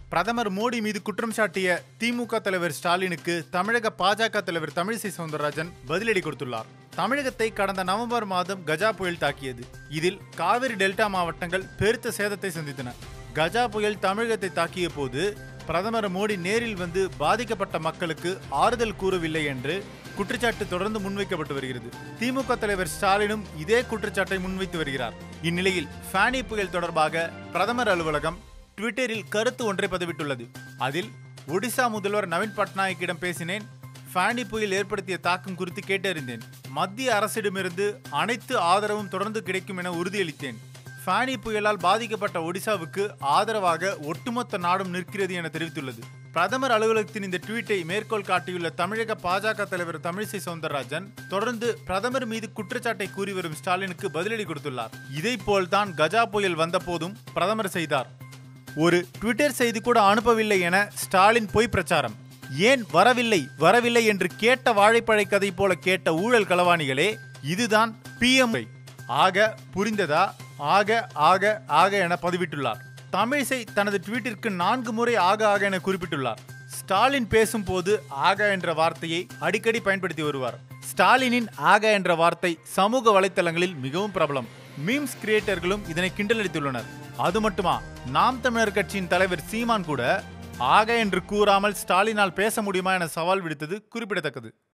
பிரதமர் மோடி மீது குற்றம் சாட்டிய திமுக தலைவர் ஸ்டாலினுக்கு தமிழக பாஜக தலைவர் தமிழிசை சவுந்தரராஜன் பதிலடி கொடுத்துள்ளார் தமிழகத்தை கடந்த நவம்பர் மாதம் கஜா புயல் தாக்கியது இதில் காவிரி டெல்டா மாவட்டங்கள் பெருத்த சேதத்தை சந்தித்தன கஜா புயல் தமிழகத்தை தாக்கிய போது பிரதமர் மோடி நேரில் வந்து பாதிக்கப்பட்ட மக்களுக்கு ஆறுதல் கூறவில்லை என்று குற்றச்சாட்டு தொடர்ந்து முன்வைக்கப்பட்டு வருகிறது திமுக தலைவர் ஸ்டாலினும் இதே குற்றச்சாட்டை முன்வைத்து வருகிறார் இந்நிலையில் ஃபேனி புயல் தொடர்பாக பிரதமர் அலுவலகம் ட்விட்டரில் கருத்து ஒன்றை பதிவிட்டுள்ளது அதில் ஒடிசா முதல்வர் நவீன் பட்நாயக்கிடம் பேசினேன் ஃபேனி புயல் ஏற்படுத்திய தாக்கம் குறித்து கேட்டறிந்தேன் மத்திய அரசிடமிருந்து அனைத்து ஆதரவும் தொடர்ந்து கிடைக்கும் என உறுதியளித்தேன் ஃபேனி புயலால் பாதிக்கப்பட்ட ஒடிசாவுக்கு ஆதரவாக ஒட்டுமொத்த நாடும் நிற்கிறது என தெரிவித்துள்ளது பிரதமர் அலுவலகத்தின் இந்த ட்வீட்டை மேற்கோள் காட்டியுள்ள தமிழக பாஜக தலைவர் தமிழிசை சவுந்தரராஜன் தொடர்ந்து பிரதமர் மீது குற்றச்சாட்டை கூறி வரும் ஸ்டாலினுக்கு பதிலடி கொடுத்துள்ளார் இதை போல்தான் கஜா புயல் வந்தபோதும் பிரதமர் செய்தார் ஒரு ட்விட்டர் செய்தி கூட அனுப்பவில்லை என ஸ்டாலின் பொய் பிரச்சாரம் ஏன் வரவில்லை வரவில்லை என்று கேட்ட வாழைப்பழை கதை போல கேட்ட ஊழல் களவாணிகளே இதுதான் பிஎம் ஆக புரிந்ததா ஆக ஆக ஆக என பதிவிட்டுள்ளார் தமிழிசை தனது ட்வீட்டிற்கு நான்கு முறை ஆக ஆக என குறிப்பிட்டுள்ளார் ஸ்டாலின் பேசும்போது ஆக என்ற வார்த்தையை அடிக்கடி பயன்படுத்தி வருவார் ஸ்டாலினின் ஆக என்ற வார்த்தை சமூக வலைத்தளங்களில் மிகவும் பிரபலம் மீம்ஸ் கிரியேட்டர்களும் இதனை கிண்டலடித்துள்ளனர் அது மட்டுமா நாம் தமிழர் கட்சியின் தலைவர் சீமான் கூட ஆக என்று கூறாமல் ஸ்டாலினால் பேச முடியுமா என சவால் விடுத்தது குறிப்பிடத்தக்கது